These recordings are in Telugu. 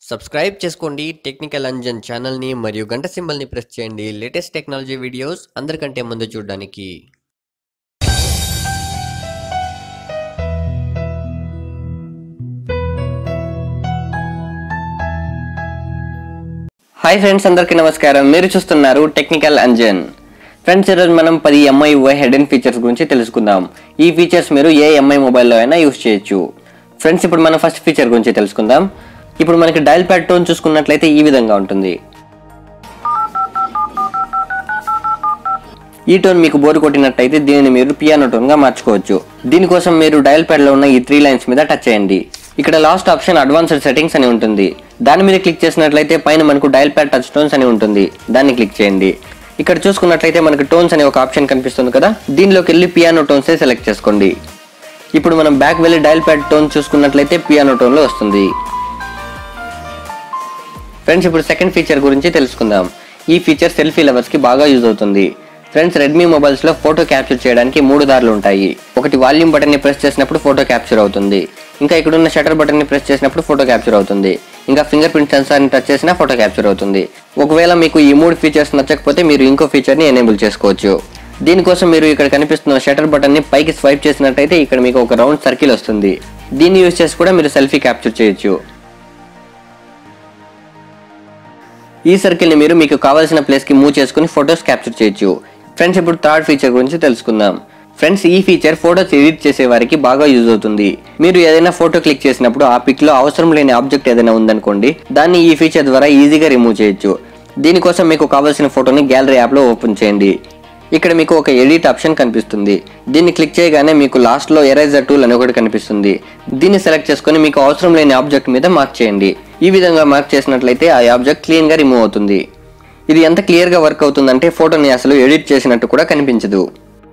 సబ్స్క్రైబ్ చేసుకోండి టెక్నికల్ అంజన్ ఛానల్ని మరియు గంట సింబల్ని ప్రెస్ చేయండి లేటెస్ట్ టెక్నాలజీ వీడియోస్ అందరికంటే ముందు చూడడానికి హాయ్ ఫ్రెండ్స్ అందరికీ నమస్కారం మీరు చూస్తున్నారు టెక్నికల్ అంజన్ ఫ్రెండ్స్ ఈరోజు మనం పది ఎంఐ హెడెన్ ఫీచర్స్ గురించి తెలుసుకుందాం ఈ ఫీచర్స్ మీరు ఏ ఎంఐ మొబైల్లో అయినా యూస్ చేయొచ్చు ఫ్రెండ్స్ ఇప్పుడు మనం ఫస్ట్ ఫీచర్ గురించి తెలుసుకుందాం ఇప్పుడు మనకి డయల్ ప్యాడ్ టోన్ చూసుకున్నట్లయితే ఈ విధంగా ఉంటుంది ఈ టోన్ మీకు బోర్ కొట్టినట్టయితే దీనిని మీరు పియానో టోన్ గా మార్చుకోవచ్చు దీనికోసం మీరు డయల్ ప్యాడ్ లో ఉన్న ఈ త్రీ లైన్స్ మీద టచ్ చేయండి ఇక్కడ లాస్ట్ ఆప్షన్ అడ్వాన్స్డ్ సెట్టింగ్స్ అని ఉంటుంది దాని మీద క్లిక్ చేసినట్లయితే పైన మనకు డయల్ ప్యాడ్ టచ్ టోన్స్ అని ఉంటుంది దాన్ని క్లిక్ చేయండి ఇక్కడ చూసుకున్నట్లయితే మనకు టోన్స్ అనే ఒక ఆప్షన్ కనిపిస్తుంది కదా దీనిలోకి వెళ్ళి పియానో టోన్స్ సెలెక్ట్ చేసుకోండి ఇప్పుడు మనం బ్యాక్ వెళ్ళి డయల్ ప్యాడ్ టోన్ చూసుకున్నట్లయితే పియానో టోన్ లో వస్తుంది ఫ్రెండ్స్ ఇప్పుడు సెకండ్ ఫీచర్ గురించి తెలుసుకుందాం ఈ ఫీచర్ సెల్ఫీ లవర్స్ కి బాగా యూజ్ అవుతుంది ఫ్రెండ్స్ రెడ్మీ మొబైల్స్ లో ఫోటో క్యాప్చర్ చేయడానికి మూడు దారులు ఉంటాయి ఒకటి వాల్యూమ్ బటన్ ని ప్రెస్ చేసినప్పుడు ఫోటో క్యాప్చర్ అవుతుంది ఇంకా ఇక్కడ ఉన్న షటర్ బటన్ ని ప్రెస్ చేసినప్పుడు ఫోటో క్యాప్చర్ అవుతుంది ఇంకా ఫింగర్ ప్రింట్ సెన్సార్ ని టచ్ చేసినా ఫోటో క్యాప్చర్ అవుతుంది ఒకవేళ మీకు ఈ మూడు ఫీచర్స్ నచ్చకపోతే మీరు ఇంకో ఫీచర్ ని ఎనేబుల్ చేసుకోవచ్చు దీనికోసం మీరు ఇక్కడ కనిపిస్తున్న షటర్ బటన్ ని పైకి స్వైప్ చేసినట్టయితే ఇక్కడ మీకు ఒక రౌండ్ సర్కిల్ వస్తుంది దీన్ని యూజ్ చేసి కూడా మీరు సెల్ఫీ క్యాప్చర్ చేయొచ్చు ఈ సర్కిల్ని మీరు మీకు కావాల్సిన ప్లేస్కి మూవ్ చేసుకుని ఫొటోస్ క్యాప్చర్ చేయొచ్చు ఫ్రెండ్స్ ఇప్పుడు థర్డ్ ఫీచర్ గురించి తెలుసుకుందాం ఫ్రెండ్స్ ఈ ఫీచర్ ఫోటోస్ ఎడిట్ చేసే వారికి బాగా యూజ్ అవుతుంది మీరు ఏదైనా ఫోటో క్లిక్ చేసినప్పుడు ఆ పిక్ లో అవసరం లేని ఆబ్జెక్ట్ ఏదైనా ఉందనుకోండి దాన్ని ఈ ఫీచర్ ద్వారా ఈజీగా రిమూవ్ చేయొచ్చు దీనికోసం మీకు కావాల్సిన ఫోటోని గ్యాలరీ యాప్లో ఓపెన్ చేయండి ఇక్కడ మీకు ఒక ఎడిట్ ఆప్షన్ కనిపిస్తుంది దీన్ని క్లిక్ చేయగానే మీకు లాస్ట్లో ఎరైజర్ టూల్ అని ఒకటి కనిపిస్తుంది దీన్ని సెలెక్ట్ చేసుకొని మీకు అవసరం లేని ఆబ్జెక్ట్ మీద మార్క్ చేయండి ఈ విధంగా మార్క్ చేసినట్లయితే ఆ ఆబ్జెక్ట్ క్లీన్గా రిమూవ్ అవుతుంది ఇది ఎంత క్లియర్గా వర్క్ అవుతుందంటే ఫోటోని అసలు ఎడిట్ చేసినట్టు కూడా కనిపించదు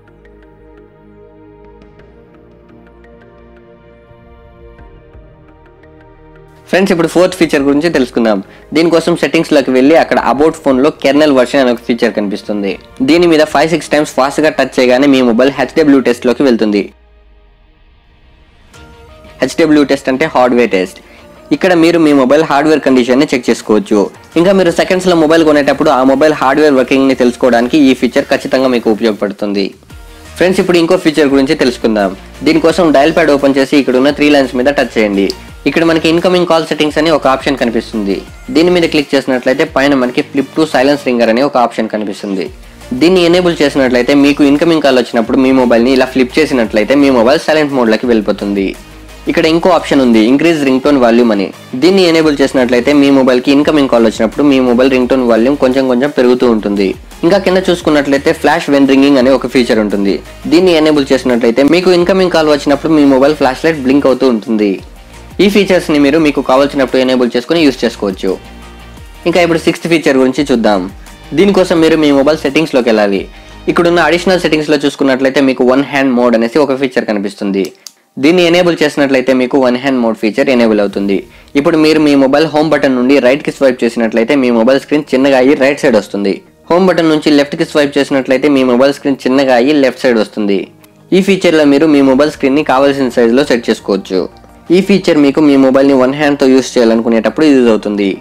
ఫ్రెండ్స్ ఇప్పుడు ఫోర్త్ ఫీచర్ గురించి తెలుసుకుందాం దీనికోసం సెట్టింగ్స్ లోకి వెళ్ళి అక్కడ అబౌట్ ఫోన్ లో కెర్నల్ వర్షన్ అనే ఒక ఫీచర్ కనిపిస్తుంది దీని మీద ఫైవ్ సిక్స్ టైమ్స్ ఫాస్ట్ గా టచ్ చేయగానే మీ మొబైల్ హెచ్డబ్ల్యూ టెస్ట్ లోకి వెళ్తుంది హెచ్డబ్ల్యూ టెస్ట్ అంటే హార్డ్వేర్ టెస్ట్ ఇక్కడ మీరు మీ మొబైల్ హార్డ్వేర్ కండిషన్ ని చెక్ చేసుకోవచ్చు ఇంకా మీరు సెకండ్స్ లో మొబైల్ కొనేటప్పుడు ఆ మొబైల్ హార్డ్వేర్ వర్కింగ్ ని తెలుసుకోవడానికి ఈ ఫీచర్ ఖచ్చితంగా మీకు ఉపయోగపడుతుంది ఫ్రెండ్స్ ఇప్పుడు ఇంకో ఫీచర్ గురించి తెలుసుకుందాం దీనికోసం డయల్ ప్యాడ్ ఓపెన్ చేసి ఇక్కడ ఉన్న త్రీ లైన్స్ మీద టచ్ చేయండి ఇక్కడ మనకి ఇన్కమింగ్ కాల్ సెట్టింగ్స్ అని ఒక ఆప్షన్ కనిపిస్తుంది దీని మీద క్లిక్ చేసినట్లయితే పైన మనకి ఫ్లిప్ టు సైలెన్స్ రింగర్ అని ఒక ఆప్షన్ కనిపిస్తుంది దీన్ని ఎనేబుల్ చేసినట్లయితే మీకు ఇన్కమింగ్ కాల్ వచ్చినప్పుడు మీ మొబైల్ని ఇలా ఫ్లిప్ చేసినట్లయితే మీ మొబైల్ సైలెంట్ మోడ్లోకి వెళ్ళిపోతుంది ఇక్కడ ఇంకో ఆప్షన్ ఉంది ఇంక్రీజ్ రింగ్ టోన్ వాల్యూమ్ అని దీన్ని ఎనేబుల్ చేసినట్లయితే మీ మొబైల్కి ఇన్కమింగ్ కాల్ వచ్చినప్పుడు మీ మొబైల్ రింగ్ టోన్ వాల్యూమ్ కొంచెం కొంచెం పెరుగుతూ ఉంటుంది ఇంకా కింద చూసుకున్నట్లయితే ఫ్లాష్ వెన్ రింగింగ్ అనే ఒక ఫీచర్ ఉంటుంది దీన్ని ఎనేబుల్ చేసినట్లయితే మీకు ఇన్కమింగ్ కాల్ వచ్చినప్పుడు మీ మొబైల్ ఫ్లాష్ లైట్ బ్లింక్ అవుతూ ఉంటుంది ఈ ఫీచర్స్ని మీరు మీకు కావాల్సినప్పుడు ఎనేబుల్ చేసుకుని యూస్ చేసుకోవచ్చు ఇంకా ఇప్పుడు సిక్స్త్ ఫీచర్ గురించి చూద్దాం దీనికోసం మీరు మీ మొబైల్ సెట్టింగ్స్లోకి వెళ్ళాలి ఇక్కడున్న అడిషనల్ సెట్టింగ్స్లో చూసుకున్నట్లయితే మీకు వన్ హ్యాండ్ మోడ్ అనేసి ఒక ఫీచర్ కనిపిస్తుంది దీన్ని ఎనేబుల్ చేసినట్లయితే మీకు one hand mode feature enable అవుతుంది ఇప్పుడు మీరు మీ మొబైల్ హోమ్ బటన్ నుండి రైట్ కి స్వైప్ చేసినట్లయితే మీ మొబైల్ స్క్రీన్ చిన్నగా అయ్యి రైట్ సైడ్ వస్తుంది హోమ్ బటన్ నుంచి లెఫ్ట్ కి స్వైప్ చేసినట్లయితే మీ మొబైల్ స్క్రీన్ చిన్నగా అయ్యి లెఫ్ట్ సైడ్ వస్తుంది ఈ ఫీచర్లో మీరు మీ మొబైల్ స్క్రీన్ ని కావాల్సిన సైజులో సెట్ చేసుకోవచ్చు ఈ ఫీచర్ మీకు మీ మొబైల్ని వన్ హ్యాండ్తో యూస్ చేయాలనుకునేటప్పుడు యూజ్ అవుతుంది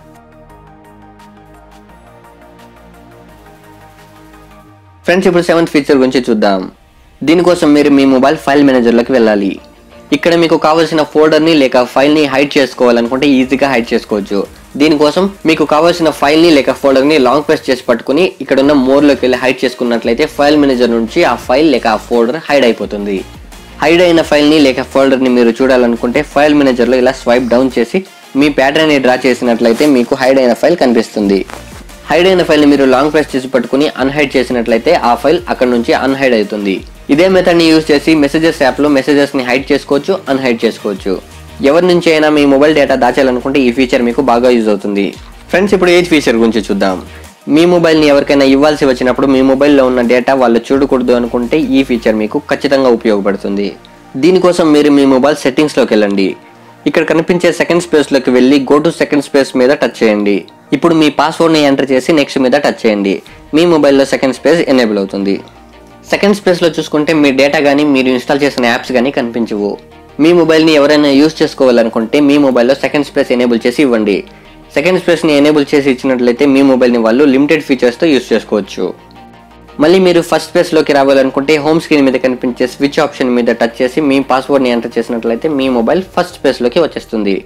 ఫ్రెండ్స్ ఇప్పుడు సెవెంత్ ఫీచర్ గురించి చూద్దాం దీనికోసం మీరు మీ మొబైల్ ఫైల్ మేనేజర్లోకి వెళ్ళాలి ఇక్కడ మీకు కావాల్సిన ఫోల్డర్ని లేక ఫైల్ని హైడ్ చేసుకోవాలనుకుంటే ఈజీగా హైడ్ చేసుకోవచ్చు దీనికోసం మీకు కావాల్సిన ఫైల్ని లేక ఫోల్డర్ని లాంగ్ ప్రెస్ చేసి పట్టుకుని ఇక్కడ ఉన్న మోర్లోకి వెళ్ళి హైడ్ చేసుకున్నట్లయితే ఫైల్ మేనేజర్ నుంచి ఆ ఫైల్ లేక ఆ ఫోల్డర్ హైడ్ అయిపోతుంది హైడ్ అయిన ఫైల్ని లేక ఫోల్డర్ని మీరు చూడాలనుకుంటే ఫైల్ మేనేజర్లో ఇలా స్వైప్ డౌన్ చేసి మీ ప్యాటర్న్ని డ్రా చేసినట్లయితే మీకు హైడ్ అయిన ఫైల్ కనిపిస్తుంది హైడ్ అయిన ఫైల్ని మీరు లాంగ్ ప్రెస్ చేసి పట్టుకుని అన్హైడ్ చేసినట్లయితే ఆ ఫైల్ అక్కడ నుంచి అన్హైడ్ అవుతుంది ఇదే మెథడ్ని యూజ్ చేసి మెసేజెస్ యాప్లో మెసేజెస్ని హైడ్ చేసుకోవచ్చు అన్హైడ్ చేసుకోవచ్చు ఎవరి నుంచి అయినా మీ మొబైల్ డేటా దాచాలనుకుంటే ఈ ఫీచర్ మీకు బాగా యూజ్ అవుతుంది ఫ్రెండ్స్ ఇప్పుడు ఏజ్ ఫీచర్ గురించి చూద్దాం మీ మొబైల్ని ఎవరికైనా ఇవ్వాల్సి వచ్చినప్పుడు మీ మొబైల్లో ఉన్న డేటా వాళ్ళు చూడకూడదు అనుకుంటే ఈ ఫీచర్ మీకు ఖచ్చితంగా ఉపయోగపడుతుంది దీనికోసం మీరు మీ మొబైల్ సెట్టింగ్స్లోకి వెళ్ళండి ఇక్కడ కనిపించే సెకండ్ స్పేస్లోకి వెళ్ళి గో టు సెకండ్ స్పేస్ మీద టచ్ చేయండి ఇప్పుడు మీ పాస్వర్డ్ని ఎంటర్ చేసి నెక్స్ట్ మీద టచ్ చేయండి మీ మొబైల్లో సెకండ్ స్పేస్ ఎనేబుల్ అవుతుంది సెకండ్ స్పేస్లో చూసుకుంటే మీ డేటా కానీ మీరు ఇన్స్టాల్ చేసిన యాప్స్ కానీ కనిపించవు మీ మొబైల్ని ఎవరైనా యూస్ చేసుకోవాలనుకుంటే మీ మొబైల్లో సెకండ్ స్పేస్ ఎనేబుల్ చేసి ఇవ్వండి సెకండ్ స్పేస్ని ఎనేబుల్ చేసి ఇచ్చినట్లయితే మీ మొబైల్ని వాళ్ళు లిమిటెడ్ ఫీచర్స్తో యూస్ చేసుకోవచ్చు మళ్ళీ మీరు ఫస్ట్ స్పేస్లోకి రావాలనుకుంటే హోమ్ స్క్రీన్ మీద కనిపించే స్విచ్ ఆప్షన్ మీద టచ్ చేసి మీ పాస్వర్డ్ని ఎంటర్ చేసినట్లయితే మీ మొబైల్ ఫస్ట్ స్పేస్లోకి వచ్చేస్తుంది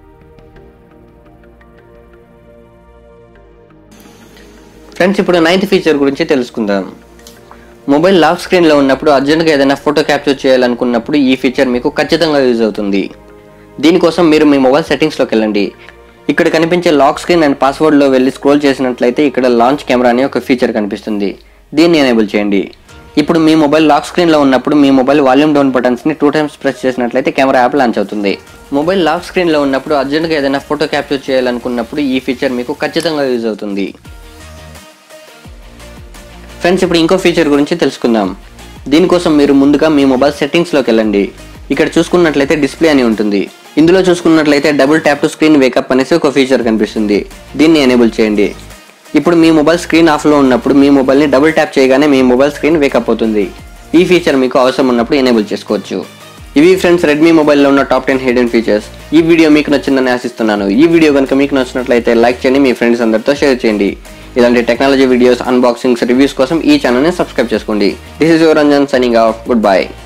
ఫ్రెండ్స్ ఇప్పుడు నైన్త్ ఫీచర్ గురించి తెలుసుకుందాం మొబైల్ లాక్ స్క్రీన్లో ఉన్నప్పుడు అర్జెంట్గా ఏదైనా ఫోటో క్యాప్చర్ చేయాలనుకున్నప్పుడు ఈ ఫీచర్ మీకు ఖచ్చితంగా యూజ్ అవుతుంది దీనికోసం మీరు మీ మొబైల్ సెట్టింగ్స్లోకి వెళ్ళండి ఇక్కడ కనిపించే లాక్ స్క్రీన్ అండ్ పాస్వర్డ్లో వెళ్ళి స్క్రోల్ చేసినట్లయితే ఇక్కడ లాంచ్ కెమెరా అనే ఒక ఫీచర్ కనిపిస్తుంది దీన్ని ఎనేబుల్ చేయండి ఇప్పుడు మీ మొబైల్ లాక్ స్క్రీన్లో ఉన్నప్పుడు మీ మొబైల్ వాల్యూమ్ డౌన్ బటన్స్ని టూ టైమ్స్ ప్రెస్ చేసినట్లయితే కెమెరా యాప్ లాంచ్ అవుతుంది మొబైల్ లాక్ స్క్రీన్లో ఉన్నప్పుడు అర్జెంట్గా ఏదైనా ఫోటో క్యాప్చర్ చేయాలనుకున్నప్పుడు ఈ ఫీచర్ మీకు ఖచ్చితంగా యూజ్ అవుతుంది ఫ్రెండ్స్ ఇప్పుడు ఇంకో ఫీచర్ గురించి తెలుసుకుందాం దీనికోసం మీరు ముందుగా మీ మొబైల్ సెట్టింగ్స్లోకి వెళ్ళండి ఇక్కడ చూసుకున్నట్లయితే డిస్ప్లే అని ఉంటుంది ఇందులో చూసుకున్నట్లయితే double tap to screen wake up అనేసి ఒక ఫీచర్ కనిపిస్తుంది దీన్ని ఎనేబుల్ చేయండి ఇప్పుడు మీ మొబైల్ స్క్రీన్ ఆఫ్లో ఉన్నప్పుడు మీ మొబైల్ని డబుల్ ట్యాప్ చేయగానే మీ మొబైల్ స్క్రీన్ వేకప్ అవుతుంది ఈ ఫీచర్ మీకు అవసరం ఉన్నప్పుడు ఎనేబుల్ చేసుకోవచ్చు ఇవి ఫ్రెండ్స్ రెడ్మీ మొబైల్లో ఉన్న టాప్ టెన్ హిడెన్ ఫీచర్స్ ఈ వీడియో మీకు నచ్చిందని ఆశిస్తున్నాను ఈ వీడియో కనుక మీకు నచ్చినట్లయితే లైక్ చేయండి మీ ఫ్రెండ్స్ అందరితో షేర్ చేయండి ఇలాంటి టెక్నాలజీ వీడియోస్ అన్బాక్సింగ్స్ రివ్యూస్ కోసం ఈ ఛానల్ని సబ్స్క్రైబ్ చేసుకోండి this is your Ranjan signing off good bye